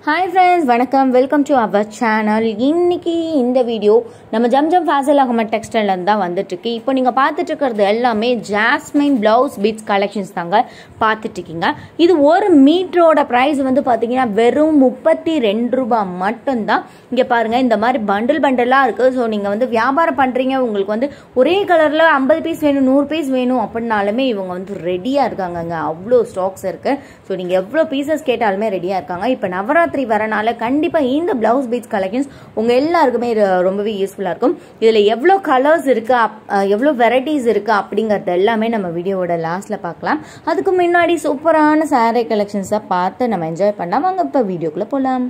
hi friends வணக்கம் welcome to our channel இன்னைக்கு இந்த வீடியோ நம்ம ஜம்ஜம் ஃபேசல் அகமட் டெக்ஸ்டைல்லேருந்து தான் வந்துட்டுருக்கு இப்போ நீங்கள் பார்த்துட்டு இருக்கிறது எல்லாமே ஜாஸ்மைன் ப்ளவுஸ் பீட்ஸ் கலெக்ஷன்ஸ் தாங்க பார்த்துட்டு இருக்கீங்க இது ஒரு மீட்டரோட ப்ரைஸ் வந்து பார்த்தீங்கன்னா வெறும் முப்பத்தி ரெண்டு ரூபாய் மட்டும்தான் இங்கே பாருங்கள் இந்த மாதிரி பண்டில் பண்டலாக இருக்குது ஸோ நீங்கள் வந்து வியாபாரம் பண்ணுறீங்க உங்களுக்கு வந்து ஒரே கலரில் ஐம்பது பீஸ் வேணும் நூறு பீஸ் வேணும் அப்படின்னாலுமே இவங்க வந்து ரெடியாக இருக்காங்கங்க அவ்வளோ ஸ்டாக்ஸ் இருக்குது ஸோ நீங்கள் எவ்வளோ பீசஸ் கேட்டாலுமே ரெடியாக இருக்காங்க இப்போ நவராத்திரி வரனால கண்டிப்பாக இந்த பிளவுஸ் பீட்ஸ் கலெக்ஷன்ஸ் உங்கள் எல்லாருக்குமே இது ரொம்பவே யூஸ்ஃபுல்லாக இருக்கும் இதில் எவ்வளோ கலர்ஸ் இருக்குது அப் எவ்வளோ வெரைட்டிஸ் இருக்குது அப்படிங்கிறது எல்லாமே நம்ம வீடியோவோட லாஸ்ட்டில் பார்க்கலாம் அதுக்கு முன்னாடி சூப்பரான சாரீ கலெக்ஷன்ஸை பார்த்து நம்ம என்ஜாய் பண்ணலாம் வாங்க இப்போ வீடியோக்குள்ளே போகலாம்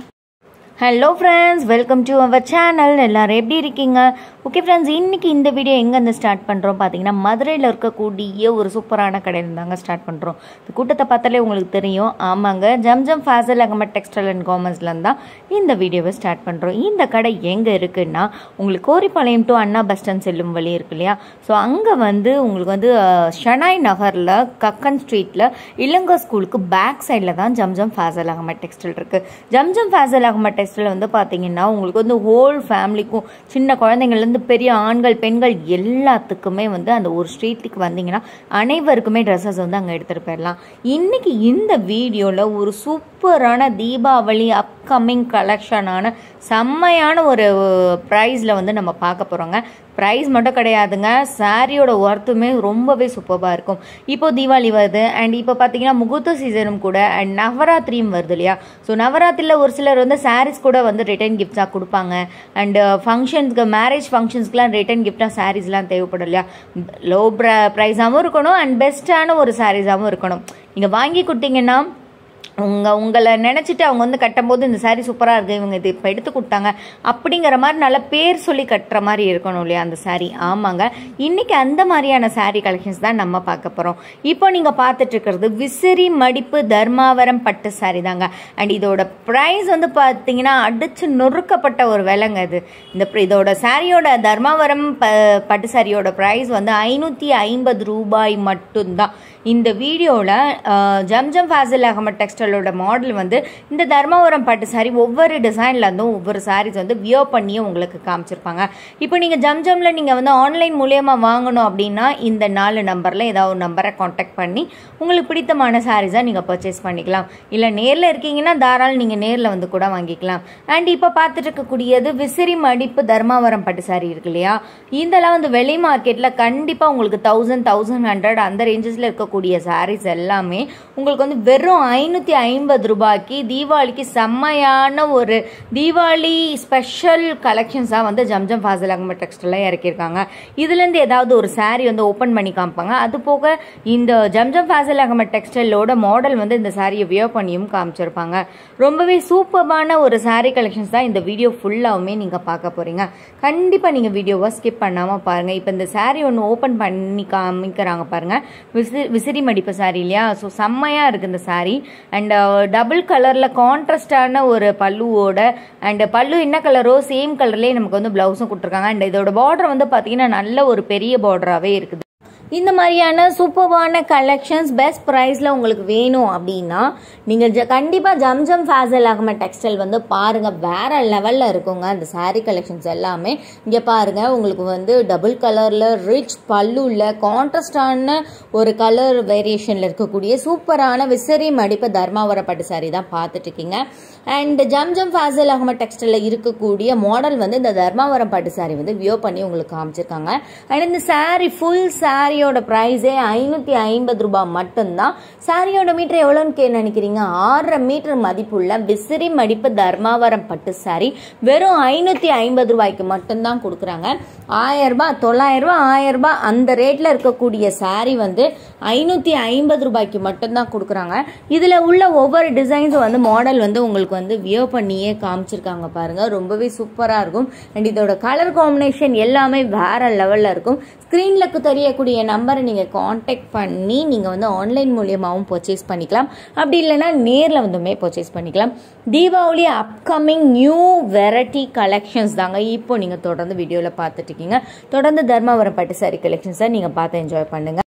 hello friends welcome to our channel எல்லாரும் எப்படி இருக்கீங்க ஓகே ஃப்ரெண்ட்ஸ் இன்னைக்கு இந்த வீடியோ எங்கேருந்து ஸ்டார்ட் பண்ணுறோம் பார்த்தீங்கன்னா மதுரையில் இருக்கக்கூடிய ஒரு சூப்பரான கடையில் தாங்க ஸ்டார்ட் பண்ணுறோம் இந்த கூட்டத்தை பார்த்தாலே உங்களுக்கு தெரியும் ஆமாங்க ஜம்ஜம் ஃபாசல் அகமட் டெக்ஸ்டைல் அண்ட் காமர்ஸ்லேருந்து தான் இந்த வீடியோவை ஸ்டார்ட் பண்ணுறோம் இந்த கடை எங்கே இருக்குன்னா உங்களுக்கு Goripalayam to Anna bus stand செல்லும் வழி இருக்கு இல்லையா ஸோ அங்கே வந்து உங்களுக்கு வந்து அஹ், ஷனாய் நகரில் கக்கன் ஸ்ட்ரீட்டில் இளங்கோ ஸ்கூலுக்கு பேக் சைடில் தான் ஜம்ஜம் ஃபாசல் அகமட் டெக்ஸ்டைல் இருக்குது ஜம்ஜம் ஃபாசல் அகமட் டெக்ஸ்டைல் வந்து பார்த்தீங்கன்னா உங்களுக்கு வந்து ஹோல் ஃபேமிலிக்கும் சின்ன குழந்தைங்கள்லேருந்து பெரிய ஆண்கள் பெண்கள் எல்லாத்துக்குமே வந்து அந்த ஒரு ஸ்ட்ரீட்டுக்கு வந்தீங்கன்னா அனைவருக்குமே ட்ரெஸ்ஸஸ் வந்து அங்கே எடுத்துகிட்டு போயிடலாம் இன்னைக்கு இந்த வீடியோவில் ஒரு சூப்பரான தீபாவளி அப்கமிங் கலெக்ஷனான செம்மையான ஒரு ப்ரைஸில் வந்து நம்ம பார்க்க போகிறோங்க ப்ரைஸ் மட்டும் கிடையாதுங்க சாரியோட ஒர்த்துமே ரொம்பவே சூப்பராக இருக்கும் இப்போ தீபாவளி வருது அண்ட் இப்போ பார்த்தீங்கன்னா முகூர்த்த சீசனும் கூட அண்ட் நவராத்திரியும் வருது இல்லையா ஸோ நவராத்திரியில் ஒரு சிலர் வந்து சாரீஸ் கூட வந்து ரிட்டர்ன் கிஃப்ட்ஸாக கொடுப்பாங்க அண்ட் ஃபங்க்ஷன்ஸ்க்கு மேரேஜ் ஃபங்க்ஷன்ஸ்க்குலாம் ரிட்டர்ன் கிஃப்டாக சாரீஸ்லாம் தேவைப்படும் இல்லையா லோ ப்ரைஸாகவும் இருக்கணும் அண்ட் பெஸ்ட்டான ஒரு சாரீஸாகவும் இருக்கணும் நீங்கள் வாங்கி கொடுத்தீங்கன்னா உங்க உங்களை நினச்சிட்டு அவங்க வந்து கட்டும்போது இந்த saree சூப்பராக இருக்குது இவங்க இது இப்போ எடுத்து கொடுத்தாங்க அப்படிங்கிற மாதிரி நல்ல பேர் சொல்லி கட்டுற மாதிரி இருக்கணும் இல்லையா அந்த saree ஆமாங்க இன்னைக்கு அந்த மாதிரியான saree கலெக்ஷன்ஸ் தான் நம்ம பார்க்க போகிறோம் இப்போ நீங்கள் பார்த்துட்டு இருக்கிறது விசிறி மடிப்பு தர்மாவரம் பட்டு saree தாங்க அண்ட் இதோட ப்ரைஸ் வந்து பார்த்தீங்கன்னா அடிச்சு நொறுக்கப்பட்ட ஒரு விலைங்க இது இந்த pr- இதோட சாரியோட தர்மாவரம் ப பட்டு சாரியோட ப்ரைஸ் வந்து ஐநூற்றி ஐம்பது ரூபாய் மட்டும்தான் இந்த வீடியோவில் ஜம்ஜம் ஃபாசில் அகமட் டெக்ஸ்டைலோட மாடல் வந்து இந்த தர்மபுரம் பட்டு சாரி ஒவ்வொரு டிசைன்லேருந்தும் ஒவ்வொரு சாரீஸ் வந்து வியோ பண்ணியும் உங்களுக்கு காமிச்சிருப்பாங்க இப்போ நீங்கள் ஜம்ஜமில் நீங்கள் வந்து ஆன்லைன் மூலியமாக வாங்கணும் அப்படின்னா இந்த நாலு நம்பரில் ஏதாவது ஒரு நம்பரை காண்டாக்ட் பண்ணி உங்களுக்கு பிடித்தமான சாரீஸை நீங்கள் பர்ச்சேஸ் பண்ணிக்கலாம் இல்லை நேரில் இருக்கீங்கன்னா தாராளம் நீங்கள் நேரில் வந்து கூட வாங்கிக்கலாம் அண்ட் இப்போ பார்த்துட்டு இருக்கக்கூடியது விசிறி மடிப்பு தர்மாவரம் பட்டு சாரி இருக்கு இல்லையா இதெல்லாம் வந்து வெளி மார்க்கெட்டில் கண்டிப்பாக உங்களுக்கு தௌசண்ட் தௌசண்ட் ஹண்ட்ரட் அந்த ரேஞ்சஸில் இருக்கக்கூடிய சாரீஸ் எல்லாமே உங்களுக்கு வந்து வெறும் ஐநூற்றி ஐம்பது ரூபாய்க்கு தீபாவளிக்கு செம்மையான ஒரு தீபாவளி ஸ்பெஷல் கலெக்ஷன்ஸாக வந்து ஜம்ஜம் ஃபாசில் அகமட் டெக்ஸ்டைலாக இறக்கியிருக்காங்க இதுலேருந்து ஏதாவது ஒரு saree வந்து ஓப்பன் பண்ணி காமிப்பாங்க அது போக இந்த ஜம்ஜம் ஃபாசில் அகமட் டெக்ஸ்டைலோட மாடல் வந்து இந்த சாரியை வியோ பண்ணியும் காமிச்சிருப்பாங்க ரொம்பவே சூப்பரான ஒரு saree கலெக்ஷன்ஸ் தான் இந்த வீடியோ ஃபுல்லாகவுமே நீங்கள் பார்க்க போகிறீங்க கண்டிப்பாக நீங்கள் வீடியோவை ஸ்கிப் பண்ணாமல் பாருங்கள் இப்போ இந்த saree ஒன்று ஓப்பன் பண்ணி காமிக்கிறாங்க பாருங்கள் விசி விசிறி மடிப்பு saree இல்லையா ஸோ செம்மையாக இருக்குது இந்த saree அண்ட் டபுள் கலரில் கான்ட்ராஸ்டான ஒரு பல்லுவோட அண்ட் பல்லு என்ன கலரோ சேம் கலர்லேயே நமக்கு வந்து ப்ளவுஸும் கொடுத்துருக்காங்க அண்ட் இதோட பார்டர் வந்து பார்த்தீங்கன்னா நல்ல ஒரு பெரிய பார்டராகவே இருக்குது இந்த மாதிரியான சூப்பர்வான கலெக்ஷன்ஸ் பெஸ்ட் ப்ரைஸில் உங்களுக்கு வேணும் அப்படின்னா நீங்கள் ஜ கண்டிப்பாக ஜம்ஜம் ஃபேசல் அகமட் டெக்ஸ்டைல் வந்து பாருங்கள் வேறு லெவலில் இருக்குங்க அந்த saree கலெக்ஷன்ஸ் எல்லாமே இங்கே பாருங்கள் உங்களுக்கு வந்து டபுள் கலரில் ரிச் பல்லுல கான்ட்ராஸ்டான ஒரு கலர் வேரியேஷனில் இருக்கக்கூடிய சூப்பரான விசிறி மடிப்பு தர்மாவரம் பட்டு saree தான் பார்த்துட்டு இருக்கீங்க அண்ட் ஜம்ஜம் ஃபேசல் அகமட் டெக்ஸ்டைலில் இருக்கக்கூடிய மாடல் வந்து இந்த தர்மாவரம் பட்டு saree வந்து வியோ பண்ணி உங்களுக்கு காமிச்சிருக்காங்க அண்ட் இந்த saree ஃபுல் சாரியோட ப்ரைஸே ஐநூற்றி ஐம்பது ரூபாய் மட்டும்தான் சாரியோட மீட்டர் எவ்வளோன்னு கே நினைக்கிறீங்க ஆறரை மீட்டர் மதிப்புள்ள விசிறி மடிப்பு தர்மாவரம் பட்டு சாரி வெறும் ஐநூற்றி ஐம்பது ரூபாய்க்கு மட்டும்தான் கொடுக்குறாங்க ஆயிரம் ரூபாய் தொள்ளாயிரம் ரூபாய் ஆயிரம் ரூபாய் அந்த ரேட்டில் இருக்கக்கூடிய சாரி வந்து ஐநூற்றி ஐம்பது ரூபாய்க்கு மட்டும்தான் கொடுக்குறாங்க இதில் உள்ள ஒவ்வொரு டிசைன்ஸும் வந்து மாடல் வந்து உங்களுக்கு வந்து வியோ பண்ணியே காமிச்சிருக்காங்க பாருங்க ரொம்பவே சூப்பராக இருக்கும் அண்ட் இதோட கலர் காம்பினேஷன் எல்லாமே வேற லெவலில் இருக்கும் ஸ்க்ரீனில் தெரியக்கூடிய நம்பரை நீங்கள் காண்டாக்ட் பண்ணி நீங்கள் வந்து ஆன்லைன் மூலியமாகவும் பர்ச்சேஸ் பண்ணிக்கலாம் அப்படி இல்லைன்னா நேரில் வந்துமே பர்ச்சேஸ் பண்ணிக்கலாம் Deepavali upcoming new variety collections தாங்க இப்போ நீங்கள் தொடர்ந்து வீடியோவில் பார்த்துட்டு இருக்கீங்க தொடர்ந்து தர்மாவரம் பட்டு சாரி கலெக்ஷன்ஸை நீங்கள் பார்த்து என்ஜாய் பண்ணுங்க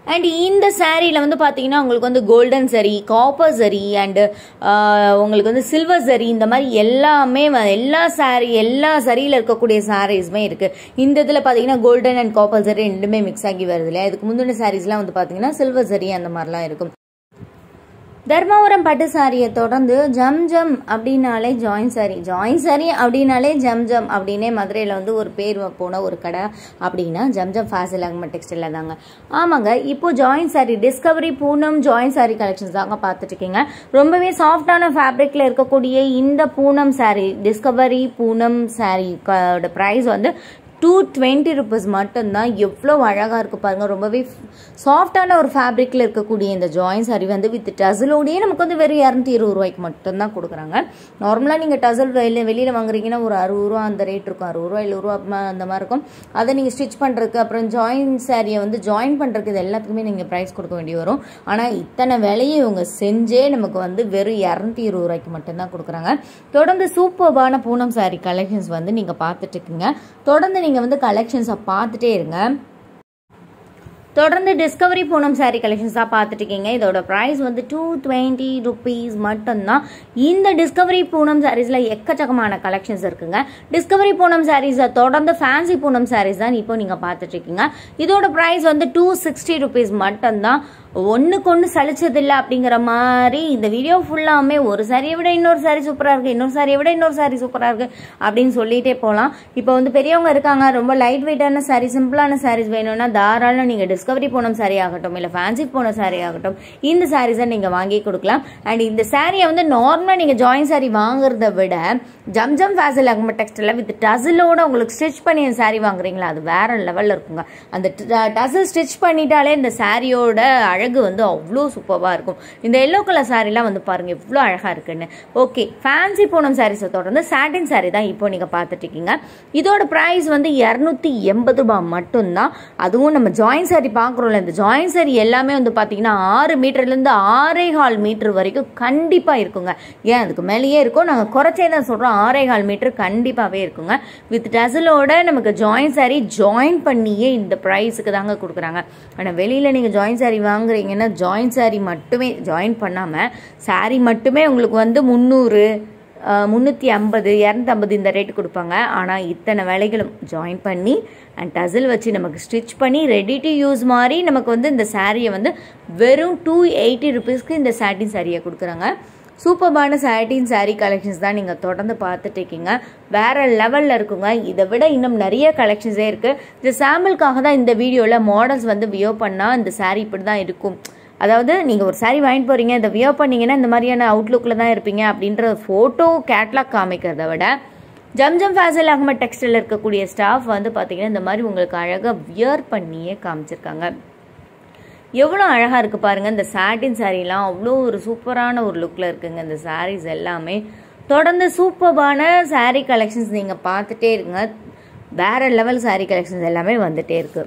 அண்ட் இந்த சாரியில் வந்து பார்த்தீங்கன்னா உங்களுக்கு வந்து கோல்டன் சரி காப்பர் சரி அண்டு உங்களுக்கு வந்து சில்வர் சரி இந்த மாதிரி எல்லாமே வ- எல்லா சாரி எல்லா சரியில் இருக்கக்கூடிய சாரீஸுமே இருக்குது இந்த இதில் பார்த்தீங்கன்னா கோல்டன் அண்ட் காப்பர் சரி ரெண்டுமே மிக்ஸ் ஆகி வருது இல்லையா இதுக்கு முந்தின சாரீஸ்லாம் வந்து பார்த்தீங்கன்னா சில்வர் சரி அந்த மாதிரிலாம் இருக்கும் தர்மாபுரம் பட்டு சாரியை தொடர்ந்து ஜம் ஜம் அப்படின்னாலே ஜாயின் சாரி ஜாயின் சாரி அப்படின்னாலே ஜம் ஜம் அப்படின்னே மதுரையில் வந்து ஒரு பேர் போன ஒரு கடை அப்படின்னா ஜம் ஜம் ஃபேசில் அகமட் டெக்ஸ்டைலில் தாங்க ஆமாங்க இப்போ join saree discovery Poonam join saree collections தாங்க பார்த்துட்டு இருக்கீங்க ரொம்பவே சாஃப்டான ஃபேப்ரிக்கில் இருக்கக்கூடிய இந்த பூனம் சாரி டிஸ்கவரி பூனம் சாரி ப்ரைஸ் வந்து டூ டுவெண்ட்டி ருபீஸ் மட்டும்தான் எவ்வளோ அழகாக இருக்கு பாருங்க ரொம்பவே சாஃப்டான ஒரு ஃபேப்ரிக்கில் இருக்கக்கூடிய இந்த ஜாயின் சாரி வந்து வித் டசலோடையே நமக்கு வந்து வெறும் இரநூத்தி இருபது ரூபாய்க்கு மட்டும்தான் கொடுக்குறாங்க நார்மலாக நீங்கள் டசல் வெளியில் வெளியில் வாங்குறீங்கன்னா ஒரு அறுபது ரூபா அந்த ரேட் இருக்கும் அறுபது ரூபா எழுபது ரூபா ம- அந்த மாதிரி இருக்கும் அதை நீங்கள் ஸ்டிச் பண்ணுறதுக்கு அப்புறம் ஜாயின் சாரியை வந்து ஜாயின் பண்ணுறதுக்கு இது எல்லாத்துக்குமே நீங்கள் ப்ரைஸ் கொடுக்க வேண்டி வரும் ஆனால் இத்தனை வேலையை இவங்க செஞ்சே நமக்கு வந்து வெறும் இரநூத்தி இருபது ரூபாய்க்கு மட்டும்தான் கொடுக்குறாங்க தொடர்ந்து சூப்பர்பான பூனம் சாரி கலெக்ஷன்ஸ் வந்து நீங்கள் பார்த்துட்டு இருக்கீங்க தொடர்ந்து நீங்கள் வந்து கலெக்ஷன்ஸை பார்த்துட்டே இருங்க தொடர்ந்து டிஸ்கவரி பூனம் சாரி கலெக்ஷன்ஸ் தான் பார்த்துட்டு இருக்கீங்க இதோட ப்ரைஸ் வந்து டூ டுவெண்ட்டி ருபீஸ் மட்டும்தான் இந்த டிஸ்கவரி பூனம் சாரீஸில் எக்கச்சக்கமான கலெக்ஷன்ஸ் இருக்குங்க டிஸ்கவரி பூனம் சாரீஸை தொடர்ந்து ஃபேன்சி பூனம் சாரீஸ் தான் இப்போ நீங்கள் பார்த்துட்டு இருக்கீங்க இதோட ப்ரைஸ் வந்து டூ சிக்ஸ்டி ருபீஸ் மட்டும்தான் ஒன்றுக்கு ஒன்று சலிச்சதில்லை அப்படிங்கிற மாதிரி இந்த வீடியோ ஃபுல்லாமே ஒரு சாரியை விட இன்னொரு சாரி சூப்பராக இருக்குது இன்னொரு சாரியை விட இன்னொரு சாரி சூப்பராக இருக்குது அப்படின்னு சொல்லிட்டே போகலாம் இப்போ வந்து பெரியவங்க இருக்காங்க ரொம்ப லைட் வெயிட்டான சாரி சிம்பிளான சாரீஸ் வேணும்னா தாராளம் நீங்கள் டிஸ்கவரி போன சாரி ஆகட்டும் இல்லை ஃபேன்சி போன சாரி ஆகட்டும் இந்த சாரீஸை நீங்கள் வாங்கி கொடுக்கலாம் அண்ட் இந்த சாரியை வந்து நார்மலாக நீங்கள் ஜாயின் சாரி வாங்குறத விட ஜம் ஜம் ஃபேசல் அகம டெக்ஸ்டைலில் வித் டசிலோட உங்களுக்கு ஸ்டிச் பண்ணி அந்த சாரி வாங்குறீங்களா அது வேற லெவலில் இருக்குங்க அந்த டசில் ஸ்டிச் பண்ணிட்டாலே இந்த சாரியோட அழகு வந்து அவ்வளோ சூப்பராக இருக்கும் இந்த எல்லோ கலர் சாரீலாம் வந்து பாருங்க எவ்வளோ அழகாக இருக்குன்னு ஓகே ஃபேன்சி பூனம் சாரீஸை தொடர்ந்து சாட்டின் சாரி தான் இப்போ நீங்கள் பார்த்துட்டு இருக்கீங்க இதோட ப்ரைஸ் வந்து இரநூத்தி எண்பது ரூபாய் மட்டும்தான் அதுவும் நம்ம ஜாயின் சாரி பார்க்குறோம்ல இந்த ஜாயின் சாரி எல்லாமே வந்து பார்த்தீங்கன்னா ஆறு மீட்டர்லேருந்து ஆறே கால் மீட்டர் வரைக்கும் கண்டிப்பாக இருக்குங்க ஏன் அதுக்கு மேலேயே இருக்கும் நாங்கள் குறைச்சே தான் சொல்கிறோம் ஆறே கால் மீட்டர் கண்டிப்பாகவே இருக்குங்க வித் டசலோட நமக்கு ஜாயின் சாரி ஜாயின் பண்ணியே இந்த ப்ரைஸுக்கு தாங்க கொடுக்குறாங்க ஆனால் வெளியில் நீங்கள் ஜாயின் சாரி வாங்குறீங்கன்னா ஜாயின் சாரி மட்டுமே ஜாயின் பண்ணாமல் சாரி மட்டுமே உங்களுக்கு வந்து முந்நூறு முந்நூற்றி ஐம்பது இரநூத்தம்பது இந்த ரேட்டு கொடுப்பாங்க ஆனால் இத்தனை வேலைகளும் ஜாயின் பண்ணி அண்ட் டசில் வச்சு நமக்கு ஸ்டிச் பண்ணி ரெடி டு யூஸ் மாதிரி நமக்கு வந்து இந்த சாரியை வந்து வெறும் டூ எயிட்டி ருபீஸ்க்கு இந்த சாட்டின் சாரியை கொடுக்குறாங்க சூப்பர்பான சாட்டின் சாரீ கலெக்ஷன்ஸ் தான் நீங்கள் தொடர்ந்து பார்த்துட்டு இருக்கீங்க வேற லெவலில் இருக்குங்க இதை விட இன்னும் நிறைய கலெக்ஷன்ஸே இருக்குது இந்த சாம்பிளுக்காக தான் இந்த வீடியோவில் மாடல்ஸ் வந்து வியோ பண்ணால் இந்த சாரீ இப்படி தான் இருக்கும் அதாவது நீங்கள் ஒரு சாரீ வாங்கிட்டு போகிறீங்க இதை வியோ பண்ணீங்கன்னா இந்த மாதிரியான அவுட்லுக்கில் தான் இருப்பீங்க அப்படின்ற ஃபோட்டோ கேட்லாக் காமிக்கிறத விட ஜம்ஜம் ஃபேசல் அகமட் டெக்ஸ்டைலில் இருக்கக்கூடிய ஸ்டாஃப் வந்து பார்த்தீங்கன்னா இந்த மாதிரி உங்களுக்கு அழகாக வியர் பண்ணியே காமிச்சிருக்காங்க எவ்வளோ அழகாக இருக்குது பாருங்கள் இந்த சாட்டின் சாரீலாம் அவ்வளோ ஒரு சூப்பரான ஒரு லுக்கில் இருக்குங்க இந்த சாரீஸ் எல்லாமே தொடர்ந்து சூப்பர்பான saree கலெக்ஷன்ஸ் நீங்கள் பார்த்துட்டே இருங்க வேற லெவல் saree கலெக்ஷன்ஸ் எல்லாமே வந்துட்டே இருக்கு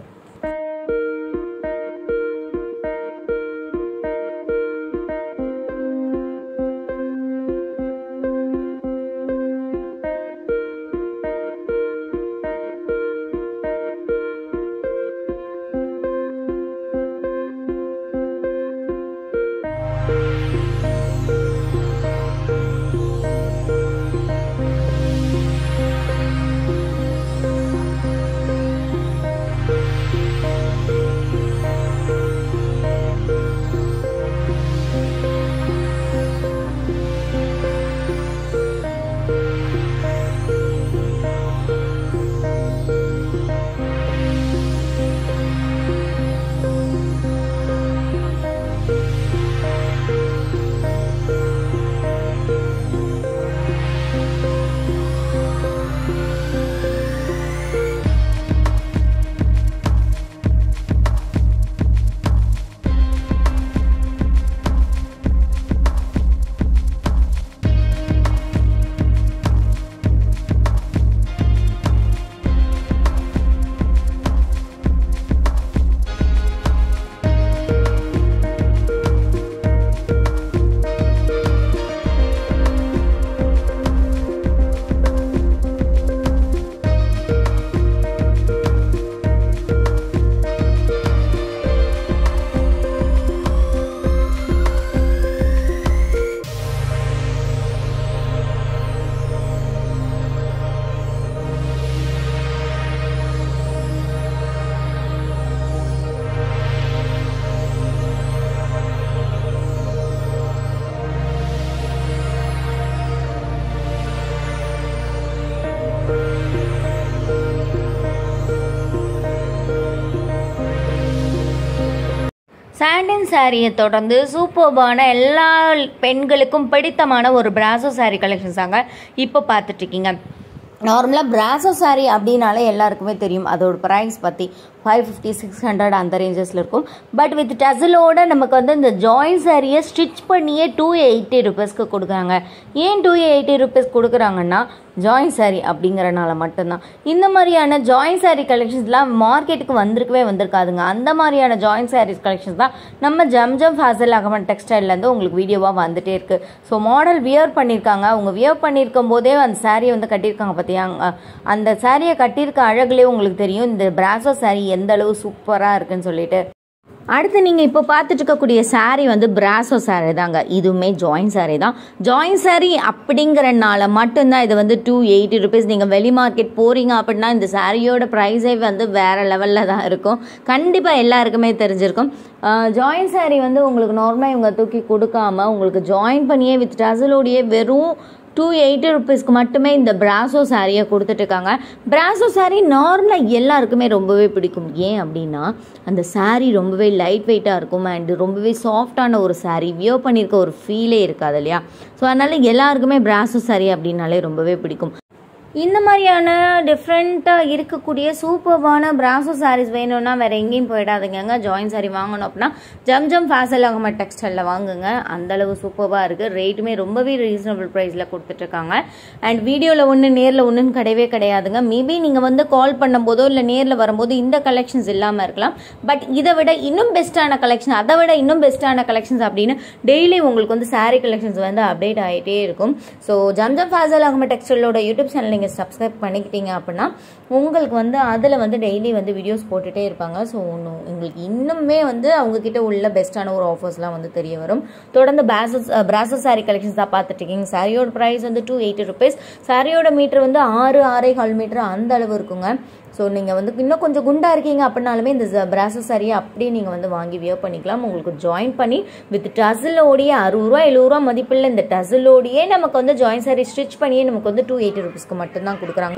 சாண்டின் சாரியை தொடர்ந்து சூப்பர்பான எல்லா பெண்களுக்கும் பிடித்தமான ஒரு பிராசோ சாரி கலெக்ஷன்ஸ் தாங்க இப்போ பார்த்துட்டு இருக்கீங்க நார்மலாக பிராசோ சாரி அப்படின்னாலே எல்லாருக்குமே தெரியும் அதோட ப்ரைஸ் பற்றி ஃபைவ் ஃபிஃப்டி சிக்ஸ் ஹண்ட்ரட் அந்த ரேஞ்சஸில் இருக்கும் பட் வித் டசலோட நமக்கு வந்து இந்த ஜாயின் சாரியை ஸ்டிச் பண்ணியே டூ எயிட்டி ருபீஸ்க்கு கொடுக்குறாங்க ஏன் டூ எயிட்டி ருபீஸ் கொடுக்குறாங்கன்னா ஜாயின் சாரி அப்படிங்கிறனால மட்டும்தான் இந்த மாதிரியான ஜாயின் சாரி கலெக்ஷன்ஸ்லாம் மார்க்கெட்டுக்கு வந்திருக்கவே வந்திருக்காதுங்க அந்த மாதிரியான ஜாயின் சாரீஸ் கலெக்ஷன்ஸ் தான் நம்ம ஜம்ஜம் ஃபாசல் அகமன் டெக்ஸ்டைல்லேருந்து உங்களுக்கு வீடியோவாக வந்துட்டே இருக்கு ஸோ மாடல் வியர் பண்ணியிருக்காங்க அவங்க வியர் பண்ணியிருக்கும் போதே அந்த சாரியை வந்து கட்டியிருக்காங்க பார்த்தியா அங்க- அந்த சாரியை கட்டியிருக்க அழகுலேயே உங்களுக்கு தெரியும் இந்த பிராசோ சாரி எந்த அளவு சூப்பராக இருக்குன்னு சொல்லிட்டு அடுத்து நீங்கள் இப்போ பார்த்துட்டு இருக்கக்கூடிய saree வந்து பிராசோ saree தாங்க இதுவுமே ஜாயின் saree தான் ஜாயின் saree அப்படிங்கிறனால மட்டும்தான் இது வந்து டூ எயிட்டி ருபீஸ் நீங்கள் வெளி மார்க்கெட் போகிறீங்க அப்படின்னா இந்த சாரியோட ப்ரைஸே வந்து வேறு லெவலில் தான் இருக்கும் கண்டிப்பாக எல்லாருக்குமே தெரிஞ்சிருக்கும் ஜாயின் saree வந்து உங்களுக்கு நார்மலாக இவங்க தூக்கி கொடுக்காம உங்களுக்கு ஜாயின் பண்ணியே வித் டசலோடையே வெறும் டூ எயிட்டி ருபீஸ்க்கு மட்டுமே இந்த பிராசோ சாரியை கொடுத்துட்ருக்காங்க பிராசோ சாரீ நார்மலாக எல்லாருக்குமே ரொம்பவே பிடிக்கும் ஏன் அப்படின்னா அந்த saree ரொம்பவே லைட் வெயிட்டாக இருக்கும் அண்ட் ரொம்பவே சாஃப்டான ஒரு saree வியர் பண்ணியிருக்க ஒரு ஃபீலே இருக்காது இல்லையா ஸோ அதனால எல்லாருக்குமே பிராசோ saree அப்படின்னாலே ரொம்பவே பிடிக்கும் இந்த மாதிரியான டிஃப்ரெண்ட்டாக இருக்கக்கூடிய சூப்பர்வான பிராசோ சாரீஸ் வேணும்னா வேறு எங்கேயும் போயிடாதுங்க ஜாயின் சாரி வாங்கணும் அப்படின்னா ஜம் ஜம் ஃபேசல் ஆகம டெக்ஸ்டைலில் வாங்குங்க அந்தளவு சூப்பராக இருக்குது ரேட்டுமே ரொம்பவே ரீசனபிள் ப்ரைஸில் கொடுத்துட்ருக்காங்க அண்ட் வீடியோவில் ஒன்று நேரில் ஒன்றுன்னு கிடையவே கிடையாதுங்க மேபி நீங்கள் வந்து கால் பண்ணும்போதோ இல்லை நேரில் வரும்போது இந்த கலெக்ஷன்ஸ் இல்லாமல் இருக்கலாம் பட் இதை விட இன்னும் பெஸ்ட்டான கலெக்ஷன் அதை விட இன்னும் பெஸ்ட்டான கலெக்ஷன்ஸ் அப்படின்னு டெய்லி உங்களுக்கு வந்து saree கலெக்ஷன்ஸ் வந்து அப்டேட் ஆகிட்டே இருக்கும் ஸோ ஜம்ஜம் ஃபாசல் ஆகம டெக்ஸ்டைலோட யூடியூப் சேனல் நீங்கள் சப்ஸ்கிரைப் பண்ணிக்கிட்டீங்க அப்படின்னா உங்களுக்கு வந்து அதில் வந்து டெய்லி வந்து வீடியோஸ் போட்டுகிட்டே இருப்பாங்க ஸோ ஒன்றும் உங்களுக்கு இன்னுமே வந்து அவங்கக்கிட்ட உள்ள பெஸ்ட்டான ஒரு ஆஃபர்ஸ்லாம் வந்து தெரிய வரும் தொடர்ந்து பேசஸ் பிராசஸ் saree கலெக்ஷன்ஸ் தான் பார்த்துட்டு இருக்கீங்க சாரியோட ப்ரைஸ் வந்து டூ எயிட்டி ருபீஸ் சாரியோட மீட்டர் வந்து ஆறு ஆறே கால் மீட்டர் அந்த அளவு இருக்குங்க ஸோ நீங்கள் வந்து இன்னும் கொஞ்சம் குண்டா இருக்கீங்க அப்படின்னாலுமே இந்த பிராசஸ் சாரியை அப்படியே நீங்கள் வந்து வாங்கி வியர் பண்ணிக்கலாம் உங்களுக்கு ஜாயின் பண்ணி வித் டசிலோடையே அறுபது ரூபா எழுபது ரூபா மதிப்பில் இந்த டசிலோடையே நமக்கு வந்து ஜாயின் சாரி ஸ்டிச் பண்ணியே நமக்கு வந்து டூ எயிட்டி ருபீஸ்க்கு மட்டும்தான் கொடுக்குறாங்க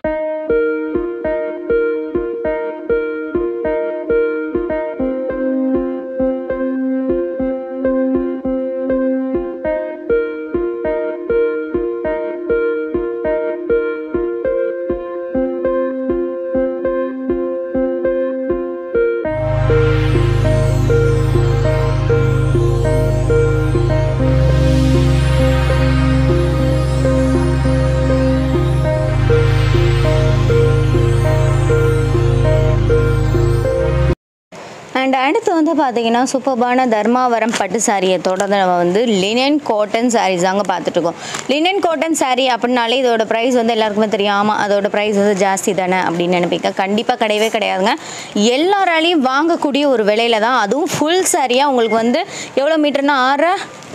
அண்ட் அடுத்து வந்து பார்த்தீங்கன்னா சூப்பர்பான தர்மாவரம் பட்டு சாரியை தொடர்ந்து நம்ம வந்து லினன் காட்டன் சாரீஸ் தாங்க பார்த்துட்டு இருக்கோம் லினன் காட்டன் saree அப்படின்னாலே இதோட ப்ரைஸ் வந்து எல்லாருக்குமே தெரியும் ஆமாம் அதோட ப்ரைஸ் வந்து ஜாஸ்தி தானே அப்படின்னு நினைப்பீங்க கண்டிப்பாக கிடையவே கிடையாதுங்க எல்லாராலையும் வாங்கக்கூடிய ஒரு விலையில தான் அதுவும் ஃபுல் சாரியாக உங்களுக்கு வந்து எவ்வளோ மீட்டர்னா ஆறு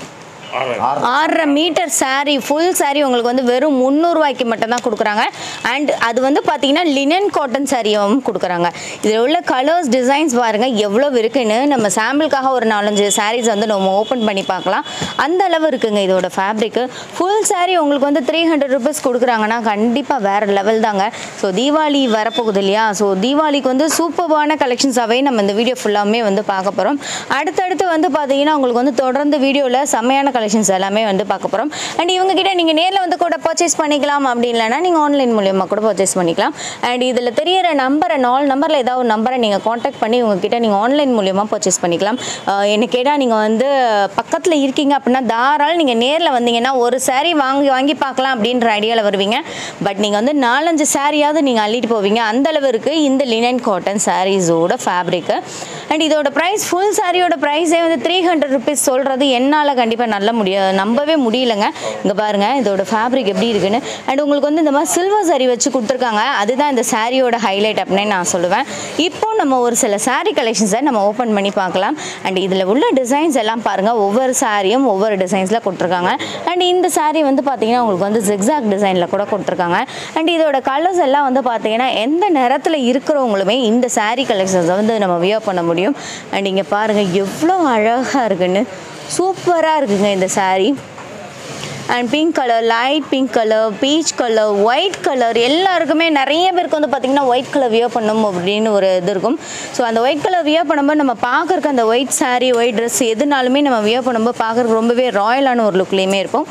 ஆறரை மீட்டர் saree ஃபுல் saree உங்களுக்கு வந்து வெறும் முந்நூறுரூவாய்க்கு மட்டும்தான் கொடுக்குறாங்க அண்ட் அது வந்து பார்த்தீங்கன்னா லினன் காட்டன் சாரியும் கொடுக்குறாங்க இதில் உள்ள கலர்ஸ் டிசைன்ஸ் பாருங்கள் எவ்வளோ இருக்குன்னு நம்ம சாம்பிளுக்காக ஒரு நாலஞ்சு sarees வந்து நம்ம ஓப்பன் பண்ணி பார்க்கலாம் அந்த அளவு இருக்குங்க இதோட ஃபேப்ரிக்கு ஃபுல் saree உங்களுக்கு வந்து த்ரீ ஹண்ட்ரட் ருபீஸ் கொடுக்குறாங்கன்னா கண்டிப்பாக வேறு லெவல் தாங்க ஸோ தீபாவளி வரப்போகுது இல்லையா ஸோ தீபாவளிக்கு வந்து சூப்பர்வான கலெக்ஷன்ஸாகவே நம்ம இந்த வீடியோ ஃபுல்லாமே வந்து பார்க்க போகிறோம் அடுத்தடுத்து வந்து பார்த்தீங்கன்னா உங்களுக்கு வந்து தொடர்ந்து வீடியோவில் செம்மையான கலெக்ஷன்ஸ் எல்லாமே வந்து பார்க்க போகிறோம் அண்ட் இவங்க கிட்ட நீங்கள் நேரில் வந்து கூட பர்ச்சேஸ் பண்ணிக்கலாம் அப்படி இல்லைன்னா நீங்கள் ஆன்லைன் மூலியமாக கூட பர்ச்சேஸ் பண்ணிக்கலாம் அண்ட் இதில் தெரியற நம்பரை நாலு நம்பரில் ஏதாவது ஒரு நம்பரை நீங்கள் காண்டாக்ட் பண்ணி உங்ககிட்ட நீங்கள் ஆன்லைன் மூலியமாக பர்ச்சேஸ் பண்ணிக்கலாம் அஹ் என்ன கேட்டால் நீங்கள் வந்து பக்கத்தில் இருக்கீங்க அப்படின்னா தாராளம் நீங்கள் நேரில் வந்தீங்கன்னா ஒரு saree வாங்கி வாங்கி பார்க்கலாம் அப்படின்ற ஐடியாவில் வருவீங்க பட் நீங்கள் வந்து நாலஞ்சு சாரியாவது நீங்கள் அள்ளிட்டு போவீங்க அந்த அளவு இருக்குது இந்த லினன் காட்டன் சாரீஸோட ஃபேப்ரிக்கு அண்ட் இதோட ப்ரைஸ் ஃபுல் சாரியோட ப்ரைஸே வந்து த்ரீ ஹண்ட்ரட் ருபீஸ் சொல்கிறது என்னால் கண்டிப்பாக நல்ல முடியாது நம்பவே முடியலங்க இங்கே பாருங்கள் இதோட ஃபேப்ரிக் எப்படி இருக்குன்னு அண்ட் உங்களுக்கு வந்து இந்த மாதிரி சில்வர் சாரி வச்சு கொடுத்துருக்காங்க அதுதான் இந்த சாரியோட ஹைலைட் அப்படின்னு நான் சொல்லுவேன் இப்போ நம்ம ஒரு சில saree கலெக்ஷன்ஸை நம்ம ஓப்பன் பண்ணி பார்க்கலாம் அண்ட் இதில் உள்ள டிசைன்ஸ் எல்லாம் பாருங்கள் ஒவ்வொரு சாரியும் ஒவ்வொரு டிசைன்ஸில் கொடுத்துருக்காங்க அண்ட் இந்த saree வந்து பார்த்தீங்கன்னா உங்களுக்கு வந்து ஜிக்ஸாக் டிசைனில் கூட கொடுத்துருக்காங்க அண்ட் இதோட கலர்ஸ் எல்லாம் வந்து பார்த்தீங்கன்னா எந்த நிறத்தில் இருக்கிறவங்களுமே இந்த saree கலெக்ஷன்ஸை வந்து நம்ம வியர் பண்ண முடியும் அண்ட் இங்கே பாருங்கள் எவ்வளோ அழகாக இருக்குன்னு சூப்பராக இருக்குங்க இந்த saree and pink colour light pink colour peach colour white colour எல்லாருக்குமே நிறைய பேருக்கு வந்து பார்த்திங்கன்னா ஒயிட் கலர் வியர் பண்ணணும் அப்படின்னு ஒரு இது இருக்கும் ஸோ அந்த ஒயிட் கலர் வியர் பண்ணும்போது நம்ம பார்க்குறக்கு அந்த ஒயிட் saree ஒயிட் ட்ரெஸ் எதுனாலுமே நம்ம வியர் பண்ணும்போது பார்க்குறக்கு ரொம்பவே ராயலான ஒரு லுக்லேயுமே இருப்போம்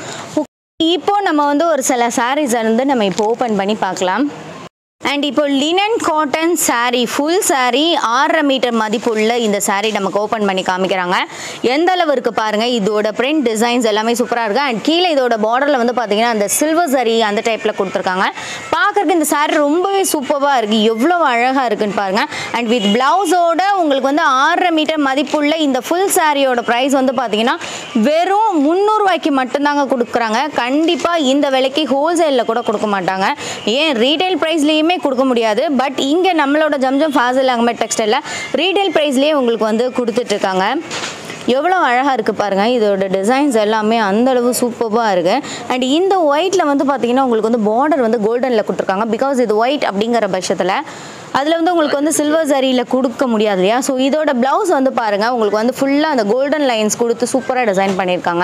இப்போ நம்ம வந்து ஒரு சில sarees வந்து நம்ம இப்போ ஓப்பன் பண்ணி பார்க்கலாம் அண்ட் இப்போ linen cotton saree full saree ஆறரை மீட்டர் மதிப்புள்ள இந்த saree நமக்கு ஓப்பன் பண்ணி காமிக்கிறாங்க எந்த அளவு இருக்கு பாருங்க இதோட பிரிண்ட் டிசைன்ஸ் எல்லாமே சூப்பராக இருக்கு அண்ட் கீழே இதோட பார்டரில் வந்து பார்த்தீங்கன்னா அந்த சில்வர் சரி அந்த டைப்பில் கொடுத்துருக்காங்க பார்க்கறதுக்கு இந்த saree ரொம்பவே சூப்பராக இருக்கு எவ்வளோ அழகாக இருக்குன்னு பாருங்க அண்ட் வித் பிளவுஸோட உங்களுக்கு வந்து ஆறரை மீட்டர் மதிப்புள்ள இந்த ஃபுல் சாரியோட ப்ரைஸ் வந்து பார்த்தீங்கன்னா வெறும் முந்நூறுரூவாய்க்கு மட்டும்தாங்க கொடுக்குறாங்க கண்டிப்பாக இந்த விலைக்கு ஹோல்சேலில் கூட கொடுக்க மாட்டாங்க ஏன் ரீட்டைல் ப்ரைஸ்லேயுமே கொடுக்க முடியாது பட் இங்கே நம்மளோட ஜம்ஜம் ஃபாசல் அகமட் டெக்ஸ்டைலில் ரீட்டைல் ப்ரைஸ்லேயே உங்களுக்கு வந்து கொடுத்துட்ருக்காங்க எவ்வளோ அழகாக இருக்குது பாருங்கள் இதோட டிசைன்ஸ் எல்லாமே அந்தளவு சூப்பராக இருக்குது அண்ட் இந்த ஒயிட்டில் வந்து பார்த்தீங்கன்னா உங்களுக்கு வந்து பார்டர் வந்து கோல்டனில் கொடுத்துருக்காங்க பிகாஸ் இது ஒயிட் அப்படிங்கிற பட்சத்தில் அதில் வந்து உங்களுக்கு வந்து சில்வர் சரியில் கொடுக்க முடியாது இல்லையா ஸோ இதோட ப்ளவுஸ் வந்து பாருங்கள் உங்களுக்கு வந்து ஃபுல்லாக அந்த கோல்டன் லைன்ஸ் கொடுத்து சூப்பராக டிசைன் பண்ணியிருக்காங்க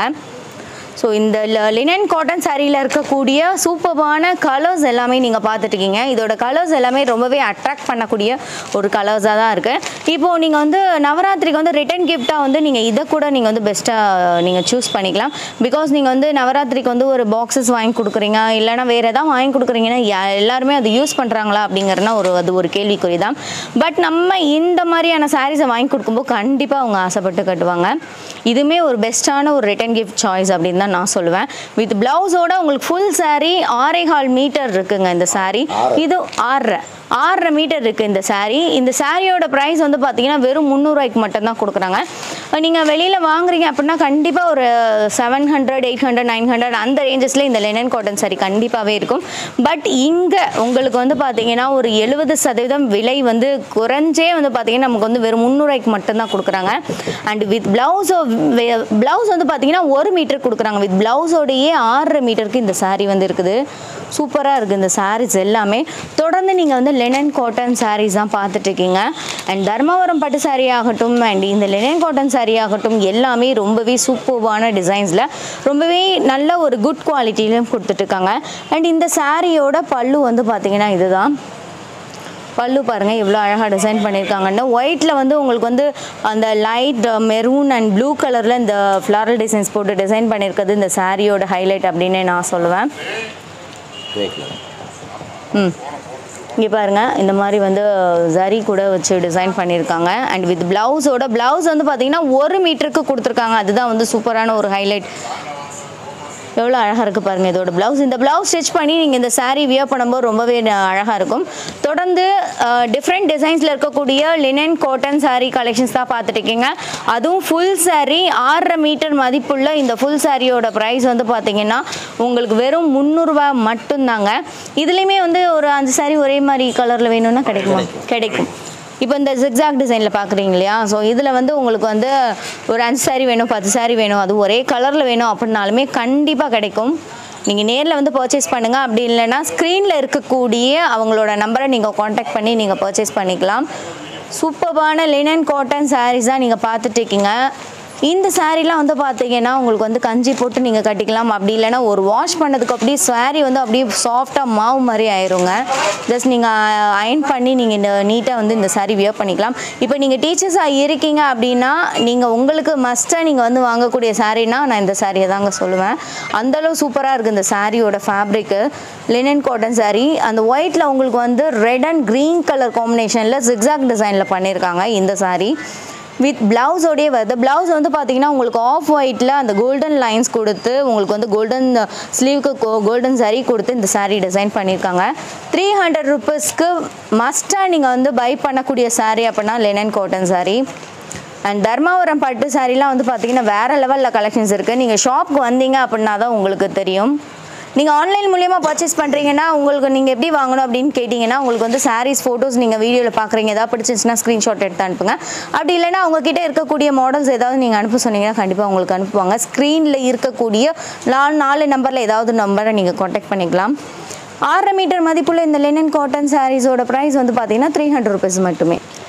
ஸோ இந்த லினன் காட்டன் சாரியில் இருக்கக்கூடிய சூப்பர்பான கலர்ஸ் எல்லாமே நீங்கள் பார்த்துட்ருக்கீங்க இதோட கலர்ஸ் எல்லாமே ரொம்பவே அட்ராக்ட் பண்ணக்கூடிய ஒரு கலர்ஸாக தான் இருக்குது இப்போது நீங்கள் வந்து நவராத்திரிக்கு வந்து ரிட்டன் கிஃப்ட்டாக வந்து நீங்கள் இதை கூட நீங்கள் வந்து பெஸ்ட்டாக நீங்கள் சூஸ் பண்ணிக்கலாம் பிகாஸ் நீங்கள் வந்து நவராத்திரிக்கு வந்து ஒரு பாக்ஸஸ் வாங்கி கொடுக்குறீங்க இல்லைனா வேறு எதாவது வாங்கி கொடுக்குறீங்கன்னா யா- எல்லாருமே அது யூஸ் பண்ணுறாங்களா அப்படிங்கிறனா ஒரு அது ஒரு கேள்விக்குறி தான் பட் நம்ம இந்த மாதிரியான சாரீஸை வாங்கி கொடுக்கும்போது கண்டிப்பாக அவங்க ஆசைப்பட்டு கட்டுவாங்க இதுவுமே ஒரு பெஸ்ட்டான ஒரு ரிட்டன் கிஃப்ட் சாய்ஸ் அப்படின்னு தான் நான் சொல்லுவேன் வித் பிளவுஸோட உங்களுக்கு ஃபுல் saree ஆறே கால் மீட்டர் இருக்குங்க இந்த saree இது ஆறரை ஆறரை மீட்டர் இருக்குது இந்த saree இந்த சாரியோட ப்ரைஸ் வந்து பார்த்தீங்கன்னா வெறும் முந்நூறுவாய்க்கு மட்டும்தான் கொடுக்குறாங்க நீங்கள் வெளியில் வாங்குறீங்க அப்படின்னா கண்டிப்பாக ஒரு seven hundred eight hundred nine hundred அந்த ரேஞ்சஸில் இந்த லெனன் காட்டன் saree கண்டிப்பாகவே இருக்கும் பட் இங்கே உங்களுக்கு வந்து பார்த்தீங்கன்னா ஒரு எழுபது சதவீதம் விலை வந்து குறைஞ்சே வந்து பார்த்தீங்கன்னா நமக்கு வந்து வெறும் முந்நூறுவாய்க்கு மட்டும்தான் கொடுக்குறாங்க அண்ட் வித் பிளவுஸ் பிளவுஸ் வந்து பார்த்தீங்கன்னா ஒரு மீட்டர் கொடுக்குறாங்க வித் பிளவுஸோடையே ஆறரை மீட்டருக்கு இந்த saree வந்து இருக்குது சூப்பராக இருக்குது இந்த sarees எல்லாமே தொடர்ந்து நீங்கள் வந்து லெனன் காட்டன் sarees தான் பார்த்துட்டு இருக்கீங்க அண்ட் தர்மவரம் பட்டு saree ஆகட்டும் அண்ட் இந்த லெனன் காட்டன் saree ஆகட்டும் எல்லாமே ரொம்பவே சூப்பர்வான டிசைன்ஸில் ரொம்பவே நல்ல ஒரு குட் குவாலிட்டிலையும் கொடுத்துட்ருக்காங்க அண்ட் இந்த சாரியோட பல்லு வந்து பார்த்தீங்கன்னா இதுதான் பல்லு பாருங்க எவ்வளோ அழகாக டிசைன் பண்ணியிருக்காங்கன்னு ஒயிட்டில் வந்து உங்களுக்கு வந்து அந்த லைட் மெரூன் அண்ட் ப்ளூ கலரில் இந்த ஃப்ளாரல் டிசைன்ஸ் போட்டு டிசைன் பண்ணியிருக்கிறது இந்த சாரியோட ஹைலைட் அப்படின்னு நான் சொல்லுவேன் ம் இங்கே பாருங்க இந்த மாதிரி வந்து ஜரி கூட வச்சு டிசைன் பண்ணியிருக்காங்க அண்ட் வித் பிளவுஸோட பிளவுஸ் வந்து பார்த்தீங்கன்னா ஒரு மீட்டருக்கு கொடுத்துருக்காங்க அதுதான் வந்து சூப்பரான ஒரு ஹைலைட் எவ்வளோ அழகாக இருக்குது பாருங்கள் இதோட ப்ளவுஸ் இந்த ப்ளவுஸ் ஸ்டிச் பண்ணி நீங்கள் இந்த saree வியர் பண்ணும்போது ரொம்பவே அழகாக இருக்கும் தொடர்ந்து டிஃப்ரெண்ட் டிசைன்ஸில் இருக்கக்கூடிய லினன் காட்டன் saree கலெக்ஷன்ஸ் தான் பார்த்துட்டு இருக்கீங்க அதுவும் ஃபுல் saree ஆறரை மீட்டர் மதிப்புள்ள இந்த ஃபுல் சாரியோட ப்ரைஸ் வந்து பார்த்தீங்கன்னா உங்களுக்கு வெறும் முந்நூறுரூவா மட்டும்தாங்க இதுலேயுமே வந்து ஒரு அஞ்சு saree ஒரே மாதிரி கலரில் வேணும்னா கிடைக்குமா கிடைக்கும் இப்போ இந்த ஜிக்ஸாக் டிசைனில் பார்க்குறீங்க இல்லையா ஸோ இதில் வந்து உங்களுக்கு வந்து ஒரு அஞ்சு saree வேணும் பத்து saree வேணும் அது ஒரே கலரில் வேணும் அப்படின்னாலுமே கண்டிப்பாக கிடைக்கும் நீங்கள் நேரில் வந்து பர்ச்சேஸ் பண்ணுங்கள் அப்படி இல்லைன்னா ஸ்க்ரீனில் இருக்கக்கூடிய அவங்களோட நம்பரை நீங்கள் காண்டாக்ட் பண்ணி நீங்கள் பர்ச்சேஸ் பண்ணிக்கலாம் சூப்பர்பான லினன் காட்டன் sarees தான் நீங்கள் பார்த்துட்டு இருக்கீங்க இந்த சாரீலாம் வந்து பார்த்தீங்கன்னா உங்களுக்கு வந்து கஞ்சி போட்டு நீங்கள் கட்டிக்கலாம் அப்படி இல்லைன்னா ஒரு வாஷ் பண்ணதுக்கு அப்படியே saree வந்து அப்படியே சாஃப்டாக மாவு மாதிரி ஆயிருங்க ஜஸ்ட் நீங்கள் அயன் பண்ணி நீங்கள் இந்த நீட்டாக வந்து இந்த saree வியர் பண்ணிக்கலாம் இப்போ நீங்கள் டீச்சர்ஸாக இருக்கீங்க அப்படின்னா நீங்கள் உங்களுக்கு மஸ்ட்டாக நீங்கள் வந்து வாங்கக்கூடிய சாரீனா நான் இந்த சாரியை தாங்க சொல்லுவேன் அந்தளவு சூப்பராக இருக்குது இந்த சாரியோட ஃபேப்ரிக்கு லினன் காட்டன் saree அந்த ஒயிட்டில் உங்களுக்கு வந்து ரெட் அண்ட் க்ரீன் கலர் காம்பினேஷனில் ஜிக்ஸாக் டிசைனில் பண்ணியிருக்காங்க இந்த saree வித் பிளவுஸோடயே வருது பிளவுஸ் வந்து பார்த்தீங்கன்னா உங்களுக்கு ஆஃப் ஒயிட்டில் அந்த கோல்டன் லைன்ஸ் கொடுத்து உங்களுக்கு வந்து கோல்டன் ஸ்லீவ்க்கு கோல்டன் saree கொடுத்து இந்த saree டிசைன் பண்ணியிருக்காங்க த்ரீ ஹண்ட்ரட் ருபீஸ்க்கு மஸ்ட்டாக நீங்கள் வந்து பை பண்ணக்கூடிய saree அப்படின்னா linen cotton saree and Dharmavaram பட்டு சாரீலாம் வந்து பார்த்தீங்கன்னா வேறு லெவலில் கலெக்ஷன்ஸ் இருக்குது நீங்கள் ஷாப்க்கு வந்தீங்க அப்படின்னா தான் உங்களுக்கு தெரியும் நீங்கள் ஆன்லைன் மூலியமாக பர்ச்சேஸ் பண்ணுறீங்கன்னா உங்களுக்கு நீங்கள் எப்படி வாங்கணும் அப்படின்னு கேட்டிங்கன்னா உங்களுக்கு வந்து சாரீஸ் ஃபோட்டோஸ் நீங்கள் வீடியோவில் பார்க்குறீங்க ஏதாவது பிடிச்சிருச்சுன்னா ஸ்க்ரீன்ஷாட் எடுத்து அனுப்புங்க அப்படி இல்லைன்னா உங்ககிட்ட இருக்கக்கூடிய மாடல்ஸ் ஏதாவது நீங்கள் அனுப்ப சொன்னீங்கன்னா கண்டிப்பாக உங்களுக்கு அனுப்புவாங்க ஸ்க்ரீனில் இருக்கக்கூடிய நாலு நாலு நம்பரில் ஏதாவது நம்பரை நீங்கள் காண்டாக்ட் பண்ணிக்கலாம் ஆறரை மீட்டர் மதிப்புள்ள இந்த லெனன் காட்டன் சாரீஸோட ப்ரைஸ் வந்து பார்த்தீங்கன்னா த்ரீ ஹண்ட்ரட் ருபீஸ் மட்டுமே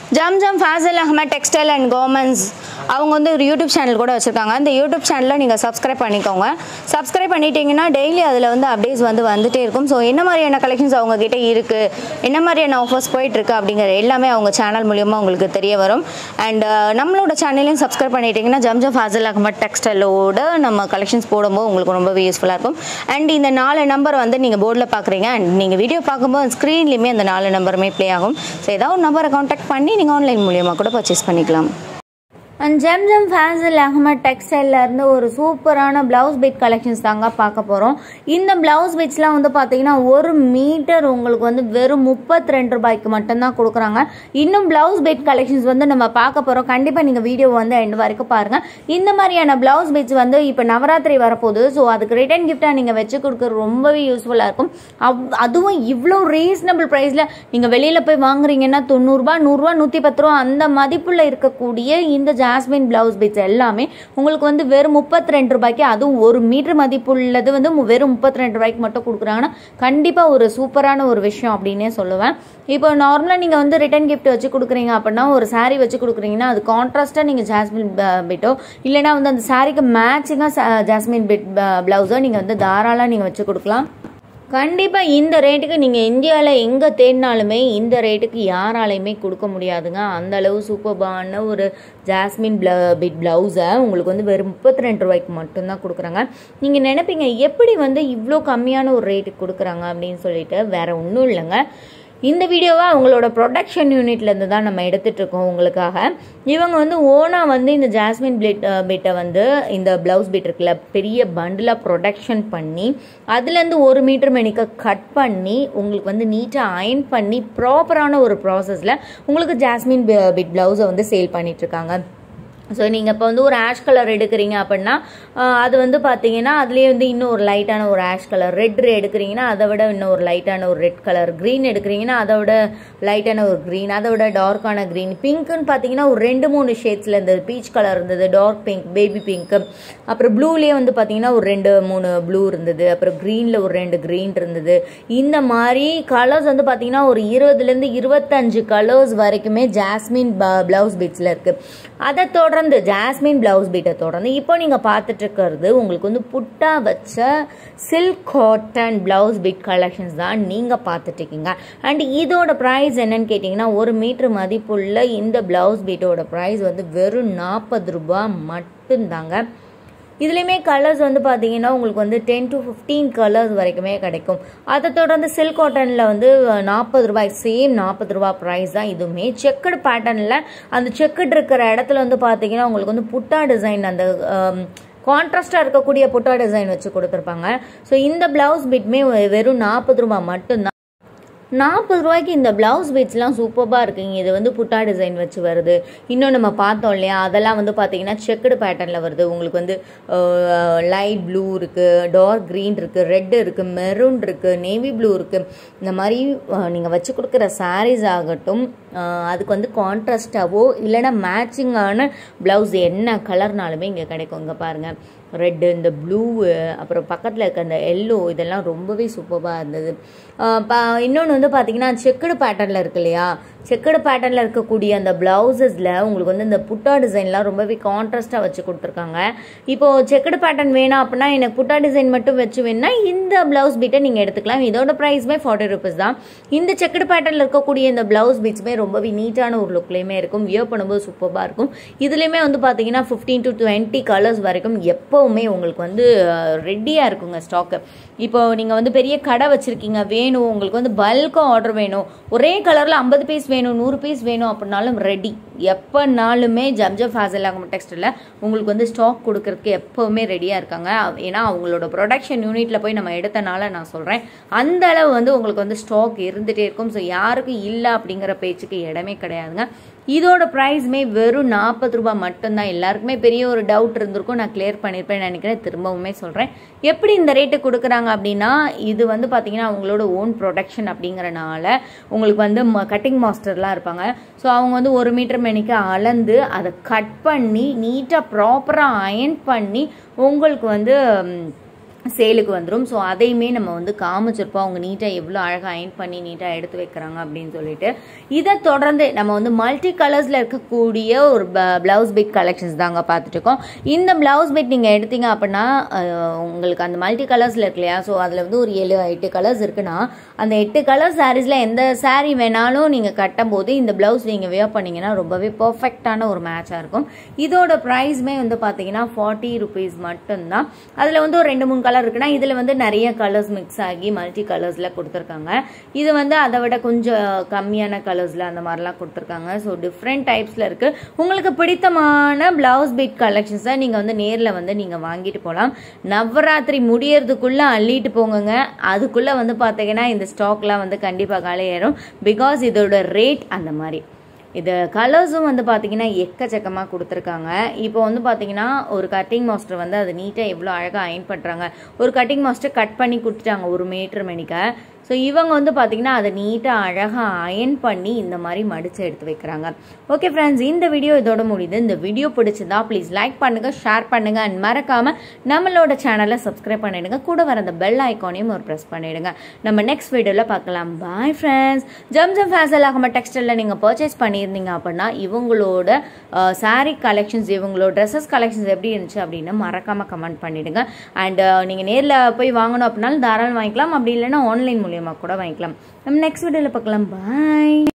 Zamzam Fazil Ahmad textile and governments அவங்க வந்து ஒரு யூடியூப் சேனல் கூட வச்சுருக்காங்க அந்த யூடியூப் சேனலில் நீங்கள் சப்ஸ்கிரைப் பண்ணிக்கோங்க சப்ஸ்கிரைப் பண்ணிட்டீங்கன்னா டெய்லி அதில் வந்து அப்டேட்ஸ் வந்து வந்துட்டே இருக்கும் ஸோ என்ன மாதிரியான கலெக்ஷன்ஸ் அவங்க கிட்ட இருக்குது என்ன மாதிரியான ஆஃபர்ஸ் போயிட்டுருக்கு அப்படிங்கிற எல்லாமே அவங்க சேனல் மூலியமாக உங்களுக்கு தெரிய வரும் அண்ட் நம்மளோட சேனலையும் சப்ஸ்கிரைப் பண்ணிட்டீங்கன்னா ஜம் ஜம் ஃபாசில் அஹ்மத் டெக்ஸ்டைலோட நம்ம கலெக்ஷன்ஸ் போடும்போது உங்களுக்கு ரொம்பவே யூஸ்ஃபுல்லாக இருக்கும் அண்ட் இந்த நாலு நம்பர் வந்து நீங்கள் போர்டில் பார்க்குறீங்க அண்ட் நீங்கள் வீடியோ பார்க்கும்போது ஸ்க்ரீன்லேயுமே அந்த நாலு நம்பருமே ப்ளே ஆகும் ஸோ ஏதாவது ஒரு நம்பரை காண்டாக்ட் பண்ணி நீங்கள் ஆன்லைன் மூலியமாக கூட பர்ச்சேஸ் பண்ணிக்கலாம் அண்ட் ஜெம் ஜெம் ஃபேன்சில் அஹமத் டெக்ஸ்டைல்ல இருந்து ஒரு சூப்பரான பிளவுஸ் பிட் கலெக்ஷன்ஸ் தாங்க பார்க்க போகிறோம் இந்த பிளவுஸ் பிட்ஸ்லாம் வந்து பார்த்தீங்கன்னா ஒரு மீட்டர் உங்களுக்கு வந்து வெறும் முப்பத்தி ரெண்டு ரூபாய்க்கு மட்டும்தான் கொடுக்குறாங்க இன்னும் பிளவுஸ் பிட் கலெக்ஷன்ஸ் வந்து நம்ம பார்க்க போகிறோம் கண்டிப்பாக நீங்கள் வீடியோ வந்து எண்ட் வரைக்கும் பாருங்கள் இந்த மாதிரியான பிளவுஸ் பிட்ஸ் வந்து இப்போ நவராத்திரி வரப்போகுது ஸோ அதுக்கு ரிட்டர்ன் கிஃப்டாக நீங்கள் வச்சு கொடுக்குறது ரொம்பவே யூஸ்ஃபுல்லாக இருக்கும் அவ் அதுவும் இவ்வளோ ரீசனபிள் ப்ரைஸில் நீங்கள் வெளியில் போய் வாங்குறீங்கன்னா தொண்ணூறுரூபா நூறுரூவா நூற்றி பத்து ரூபா அந்த மதிப்புள்ள இருக்கக்கூடிய இந்த ஜாஸ்மின் பிளவுஸ் பிட்ஸ் எல்லாமே உங்களுக்கு வந்து வெறும் முப்பத்தி ரெண்டு ரூபாய்க்கு அதுவும் ஒரு மீட்டர் மதிப்புள்ளது வந்து மு- வெறும் முப்பத்தி ரெண்டு ரூபாய்க்கு மட்டும் கொடுக்குறாங்கன்னா கண்டிப்பாக ஒரு சூப்பரான ஒரு விஷயம் அப்படின்னே சொல்லுவேன் இப்போ நார்மலாக நீங்கள் வந்து ரிட்டர்ன் கிஃப்ட் வச்சு கொடுக்குறீங்க அப்படின்னா ஒரு saree வச்சு கொடுக்குறீங்கன்னா அது கான்ட்ராஸ்ட்டாக நீங்கள் ஜாஸ்மின் பிட்டோ இல்லைன்னா வந்து அந்த சாரீக்கு மேட்சிங்காக ஜாஸ்மின் பிட் பிளவுஸோ நீங்கள் வந்து தாராளமாக நீங்கள் வச்சு கொடுக்கலாம் கண்டிப்பாக இந்த ரேட்டுக்கு நீங்கள் இந்தியாவில் எங்கே தேடினாலுமே இந்த ரேட்டுக்கு யாராலையுமே கொடுக்க முடியாதுங்க அந்த அளவு சூப்பர்பான ஒரு ஜாஸ்மின் ப்ள பிட் ப்ளவுஸை உங்களுக்கு வந்து வெறும் முப்பத்தி ரெண்டு ரூபாய்க்கு மட்டும்தான் கொடுக்குறாங்க நீங்கள் நினைப்பீங்க எப்படி வந்து இவ்வளோ கம்மியான ஒரு ரேட்டுக்கு கொடுக்குறாங்க அப்படின்னு சொல்லிட்டு வேற ஒன்றும் இல்லைங்க இந்த வீடியோவை அவங்களோட ப்ரொடக்ஷன் யூனிட்லேருந்து தான் நம்ம எடுத்துட்டு இருக்கோம் உங்களுக்காக இவங்க வந்து ஓனாக வந்து இந்த ஜாஸ்மின் பிளிட் பிட்டை வந்து இந்த ப்ளவுஸ் பிட் இருக்குல்ல பெரிய பண்டிலாக ப்ரொடக்ஷன் பண்ணி அதுலேருந்து ஒரு மீட்டர் மெனிக்க கட் பண்ணி உங்களுக்கு வந்து நீட்டாக அயன் பண்ணி ப்ராப்பரான ஒரு ப்ராசஸில் உங்களுக்கு ஜாஸ்மின் பிட் ப்ளவுஸை வந்து சேல் பண்ணிகிட்ருக்காங்க ஸோ நீங்கள் இப்போ வந்து ஒரு ஆஷ் கலர் எடுக்கிறீங்க அப்படின்னா ஆஹ் அது வந்து பார்த்தீங்கன்னா அதுலேயே வந்து இன்னும் ஒரு லைட்டான ஒரு ஆஷ் கலர் ரெட் எடுக்கிறீங்கன்னா அதை விட இன்னும் ஒரு லைட்டான ஒரு ரெட் கலர் க்ரீன் எடுக்கிறீங்கன்னா அதை விட லைட்டான ஒரு க்ரீன் அதை விட டார்க்கான க்ரீன் பிங்க்குன்னு பார்த்தீங்கன்னா ஒரு ரெண்டு மூணு ஷேட்ஸில் இருந்தது பீச் கலர் இருந்தது டார்க் பிங்க் பேபி பிங்க் அப்புறம் ப்ளூலேயே வந்து பார்த்தீங்கன்னா ஒரு ரெண்டு மூணு ப்ளூ இருந்தது அப்புறம் க்ரீனில் ஒரு ரெண்டு க்ரீன் இருந்தது இந்த மாதிரி கலர்ஸ் வந்து பார்த்தீங்கன்னா ஒரு இருபதுலேருந்து இருபத்தஞ்சு கலர்ஸ் வரைக்குமே ஜாஸ்மின் பிளவுஸ் பீட்ஸில் இருக்குது அதை தொடர்ந்து ஜாஸ்மின் பிளவுஸ் பீட்டை தொடர்ந்து இப்போ நீங்கள் பார்த்துட்டு இருக்கிறது உங்களுக்கு வந்து புட்டா வச்ச silk cotton blouse bit collections தான் நீங்கள் பார்த்துட்டு இருக்கீங்க அண்ட் இதோட ப்ரைஸ் என்னன்னு கேட்டிங்கன்னா ஒரு மீட்டர் மதிப்புள்ள இந்த பிளவுஸ் பீட்டோட ப்ரைஸ் வந்து வெறும் நாற்பது ரூபாய் மட்டும்தாங்க இதுலேயுமே கலர்ஸ் வந்து பார்த்தீங்கன்னா உங்களுக்கு வந்து டென் டு ஃபிஃப்டீன் கலர்ஸ் வரைக்குமே கிடைக்கும் அதை தொடர்ந்து சில்க் காட்டனில் வந்து நாற்பது ரூபாய் சேம் நாற்பது ரூபாய் ப்ரைஸ் தான் இதுவுமே செக்குடு பேட்டர்னில் அந்த செக்குடு இருக்கிற இடத்துல வந்து பார்த்தீங்கன்னா உங்களுக்கு வந்து புட்டா டிசைன் அந்த கான்ட்ராஸ்டாக இருக்கக்கூடிய புட்டா டிசைன் வச்சு கொடுத்துருப்பாங்க ஸோ இந்த பிளவுஸ் பிட்மே வெறும் நாற்பது ரூபாய் மட்டும்தான் நாற்பது ரூபாய்க்கு இந்த பிளவுஸ் பீட்ஸ்லாம் சூப்பராக இருக்குங்க இது வந்து புட்டா டிசைன் வச்சு வருது இன்னும் நம்ம பார்த்தோம் இல்லையா அதெல்லாம் வந்து பார்த்தீங்கன்னா செக்குடு பேட்டர்னில் வருது உங்களுக்கு வந்து லைட் ப்ளூ இருக்குது டார்க் க்ரீன் இருக்குது ரெட் இருக்குது மெரூன் இருக்குது நேவி ப்ளூ இருக்குது இந்த மாதிரி நீங்கள் வச்சு கொடுக்குற சாரீஸ் ஆகட்டும் அஹ், அதுக்கு வந்து கான்ட்ராஸ்டாவோ இல்லைன்னா மேட்சிங்கான ப்ளவுஸ் என்ன கலர்னாலுமே இங்கே கிடைக்கும் இங்கே பாருங்கள் ரெட்டு இந்த ப்ளூ அப்புறம் பக்கத்தில் இருக்க அந்த எல்லோ இதெல்லாம் ரொம்பவே சூப்பராக இருந்தது இன்னொன்று வந்து பார்த்தீங்கன்னா செக்குடு பேட்டர்னில் இருக்கு இல்லையா செக்குடு பேட்டர்னில் இருக்கக்கூடிய அந்த ப்ளவுசஸில் உங்களுக்கு வந்து இந்த புட்டா டிசைன்லாம் ரொம்பவே கான்ட்ராஸ்டாக வச்சு கொடுத்துருக்காங்க இப்போ செக்குடு பேட்டர்ன் வேணாம் அப்படின்னா எனக்கு புட்டா டிசைன் மட்டும் வச்சு வேணும்னா இந்த ப்ளவுஸ் பீட்டை நீங்கள் எடுத்துக்கலாம் இதோட ப்ரைஸ்மே ஃபார்ட்டி ருபீஸ் தான் இந்த செக்குடு பேட்டர்னில் இருக்கக்கூடிய இந்த ப்ளவுஸ் பீட்ஸுமே ரொம்பவே நீட்டான ஒரு லுக்லேயுமே இருக்கும் வியர் பண்ணும்போது சூப்பராக இருக்கும் இதுலேயுமே வந்து பார்த்தீங்கன்னா ஃபிஃப்டீன் டு டுவெண்ட்டி கலர்ஸ் வரைக்கும் எப்போவுமே உங்களுக்கு வந்து ரெடியாக இருக்குங்க ஸ்டாக்கு இப்போ நீங்கள் வந்து பெரிய கடை வச்சுருக்கீங்க வேணும் உங்களுக்கு வந்து பல்காக ஆர்டர் வேணும் ஒரே கலரில் ஐம்பது பீஸ் வேணும் நூறு பீஸ் வேணும் அப்படின்னாலும் ரெடி எப்போனாலுமே ஜம்ஜம் ஃபேசல் ஆகும் டெக்ஸ்டில் உங்களுக்கு வந்து ஸ்டாக் கொடுக்கறதுக்கு எப்போவுமே ரெடியாக இருக்காங்க ஏன்னா அவங்களோட ப்ரொடக்ஷன் யூனிட்டில் போய் நம்ம எடுத்தனால நான் சொல்கிறேன் அந்த அளவு வந்து உங்களுக்கு வந்து ஸ்டாக் இருந்துகிட்டே இருக்கும் ஸோ யாருக்கும் இல்லை அப்படிங்கிற பேச்சுக்கு இடமே கிடையாதுங்க இதோட ப்ரைஸ்மே வெறும் நாற்பது ரூபாய் மட்டும்தான் எல்லாருக்குமே பெரிய ஒரு டவுட் இருந்திருக்கும் நான் கிளியர் பண்ணியிருப்பேன் நினைக்கிறேன் திரும்பவுமே சொல்கிறேன் எப்படி இந்த ரேட்டு கொடுக்குறாங்க அப்படின்னா இது வந்து பார்த்தீங்கன்னா அவங்களோட ஓன் ப்ரொடக்ஷன் அப்படிங்கறனால உங்களுக்கு வந்து கட்டிங் மாஸ்டர்லாம் இருப்பாங்க ஸோ அவங்க வந்து ஒரு மீட்டர் மெனிக்கு அளந்து அதை கட் பண்ணி நீட்டாக ப்ராப்பராக அயன் பண்ணி உங்களுக்கு வந்து ம், சேலுக்கு வந்துடும் ஸோ அதையுமே நம்ம வந்து காமிச்சிருப்போம் அவங்க நீட்டாக எவ்வளோ அழகாக அயன் பண்ணி நீட்டாக எடுத்து வைக்கிறாங்க அப்படின்னு சொல்லிட்டு இதை தொடர்ந்து நம்ம வந்து மல்டி கலர்ஸில் இருக்கக்கூடிய ஒரு ப்ளவுஸ் பிட் கலெக்ஷன்ஸ் தாங்க பார்த்துட்டு இருக்கோம் இந்த ப்ளவுஸ் பிட் நீங்கள் எடுத்தீங்க அப்படின்னா அஹ், உங்களுக்கு அந்த மல்டி கலர்ஸில் இருக்கு இல்லையா ஸோ அதில் வந்து ஒரு ஏழு எட்டு கலர்ஸ் இருக்குன்னா அந்த எட்டு கலர் சாரீஸில் எந்த saree வேணாலும் நீங்கள் கட்டும் போது இந்த ப்ளவுஸ் நீங்கள் வியர் பண்ணீங்கன்னா ரொம்பவே பர்ஃபெக்டான ஒரு மேட்சாக இருக்கும் இதோட ப்ரைஸ்மே வந்து பார்த்தீங்கன்னா ஃபார்ட்டி ருபீஸ் மட்டும்தான் அதில் வந்து ஒரு ரெண்டு மூணு கலர் இருக்குன்னா இதில் வந்து நிறைய கலர்ஸ் மிக்ஸ் ஆகி மல்டி கலர்ஸில் கொடுத்துருக்காங்க இது வந்து அதை விட கொஞ்சம் கம்மியான கலர்ஸில் அந்த மாதிரிலாம் கொடுத்துருக்காங்க ஸோ டிஃப்ரெண்ட் டைப்ஸில் இருக்குது உங்களுக்கு பிடித்தமான ப்ளவுஸ் பிட் கலெக்ஷன்ஸை நீங்கள் வந்து நேரில் வந்து நீங்கள் வாங்கிட்டு போகலாம் நவராத்திரி முடியறதுக்குள்ளே அள்ளிட்டு போங்கங்க அதுக்குள்ளே வந்து பார்த்தீங்கன்னா இந்த ஸ்டாக்லாம் வந்து கண்டிப்பாக காலியாயிரும் பிகாஸ் இதோட ரேட் அந்த மாதிரி இது கலர்ஸும் வந்து பார்த்தீங்கன்னா எக்கச்சக்கமாக கொடுத்துருக்காங்க இப்போ வந்து பார்த்தீங்கன்னா ஒரு கட்டிங் மாஸ்டர் வந்து அது நீட்டாக எவ்வளோ அழகாக அயன் பண்ணுறாங்க ஒரு கட்டிங் மாஸ்டர் கட் பண்ணி கொடுத்துட்டாங்க ஒரு மீட்டர் மணிக்க ஸோ இவங்க வந்து பார்த்தீங்கன்னா அதை நீட்டாக அழகாக அயன் பண்ணி இந்த மாதிரி மடித்து எடுத்து வைக்கிறாங்க ஓகே ஃப்ரெண்ட்ஸ் இந்த வீடியோ இதோட முடியுது இந்த வீடியோ பிடிச்சிருந்தா ப்ளீஸ் லைக் பண்ணுங்கள் ஷேர் பண்ணுங்கள் அண்ட் மறக்காமல் நம்மளோட சேனலை சப்ஸ்கிரைப் பண்ணிடுங்க கூட வர அந்த பெல் ஐக்கானையும் ஒரு ப்ரெஸ் பண்ணிடுங்க நம்ம நெக்ஸ்ட் வீடியோவில் பார்க்கலாம் பாய் ஃப்ரெண்ட்ஸ் ஜம் ஜம் ஃபேசல் ஆகம டெக்ஸ்டைலில் நீங்கள் பர்ச்சேஸ் பண்ணியிருந்தீங்க அப்படின்னா இவங்களோட சாரீ கலெக்ஷன்ஸ் இவங்களோட ட்ரெஸ்ஸஸ் கலெக்ஷன்ஸ் எப்படி இருந்துச்சு அப்படின்னு மறக்காமல் கமெண்ட் பண்ணிடுங்க அண்ட் நீங்கள் நேரில் போய் வாங்கணும் அப்படின்னாலும் தாராளம் வாங்கிக்கலாம் அப்படி இல்லைன்னா ஆன்லைன் மூலியமாக கூட வாங்கிக்கலாம் நம்ம நெக்ஸ்ட் வீடியோவில் பார்க்கலாம் பாய்